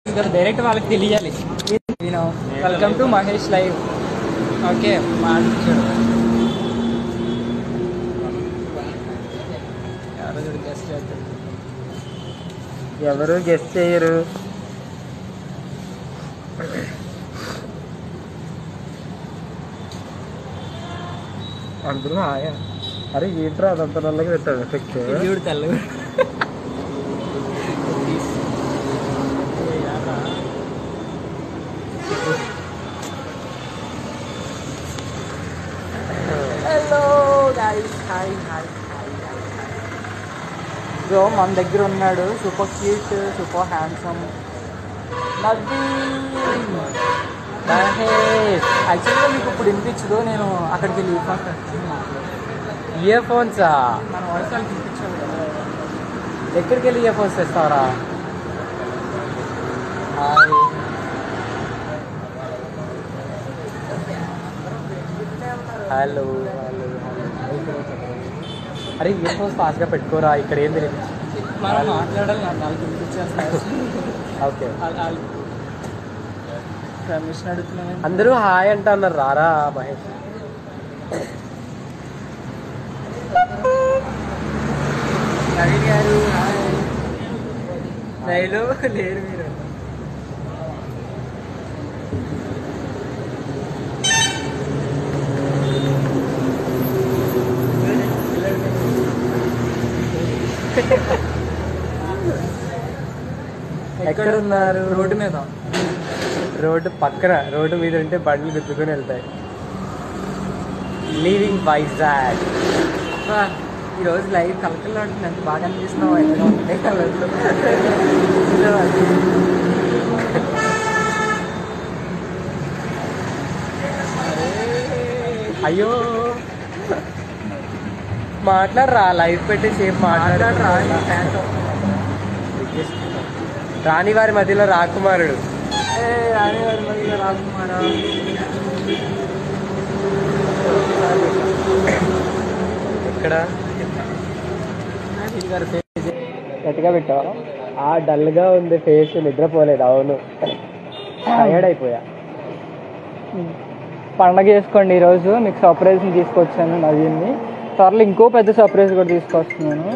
direct వాళ్ళకి తెలియాలి నేను welcome to Mahesh live okay మాట్లాడు ఎవరో చూడు గెస్ట్ చేస్తారు ఎవరు గెస్ట్ చేయరు అందరూ హాయా అరే ఏంట్రా అదంత నల్లగా పెట్టాడు ఎఫెక్ట్ చూడు తెల్ల hello guys hi hi bro మన దగ్గర ఉన్నాడు super cute super handsome Naveen Mahesh యాక్చువల్గా మీకు ఇప్పుడు వినిపించదు నేను అక్కడికి వెళ్ళి ఇయర్ ఫోన్స్ ఇయర్ ఫోన్సా మన వాయిస్ వాళ్ళకి వినిపించాలి కదా ఎక్కడికి వెళ్ళి ఇయర్ ఫోన్స్ తెస్తావరా హాయ్ హలో హలో అరే ఇయర్ ఫోన్స్ ఫాస్ట్గా పెట్టుకోరా ఇక్కడ ఏం తెలియదు మనం మాట్లాడాలి నాకు వాళ్ళకి వినిపించేస్తారు ఓకే పర్మిషన్ అడుగుతున్నాను అందరూ హాయ్ అంటున్నారు రారా మహేష్ నవీన్ గారు రైలు లేరు మీరు ఎక్కడ ఉన్నారు రోడ్డు మీద రోడ్డు పక్కన రోడ్డు మీద ఉంటే బండ్లు గుద్దుకొని వెళ్తాయి లీవింగ్ వైజాగ్ అబ్బా, ఈరోజు లైవ్ కలకలాడుతుంది ఎంత బాగా అనిపిస్తున్నావు ఎక్కడ ఉంటే కలర్లు అయ్యో మాట్లాడరా లైవ్ పెట్టి సేపు మాట్లాడరా రాణి వారి మధ్యలో రాకుమారుడు రానివాడు మరి రాకుమారా ఎక్కడ నవీన్ గారు పేజ్ గట్టిగా పెట్టావా ఆ డల్గా ఉంది ఫేస్ నిద్రపోలేదు అవును టయర్డ్ అయిపోయా పండగ చేసుకోండి ఈరోజు మీకు సర్ప్రైజ్ని తీసుకొచ్చాను నవీన్ని త్వరలో ఇంకో పెద్ద సర్ప్రైజ్ కూడా తీసుకొస్తున్నాను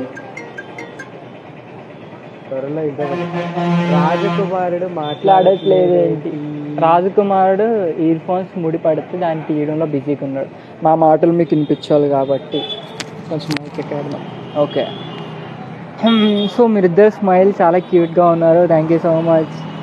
త్వరలో ఇంకా రాజకుమారుడు మాట్లాడట్లేదు ఏంటి రాజకుమారుడు ఇయర్ ఫోన్స్ ముడి పడితే దాన్ని తీయడంలో బిజీగా ఉన్నాడు మా మాటలు మీకు వినిపించాలి కాబట్టి కొంచెం మైక్ ఎక్కడ ఓకే సో మీరిద్దరు స్మైల్ చాలా క్యూట్గా ఉన్నారు థ్యాంక్ యూ సో మచ్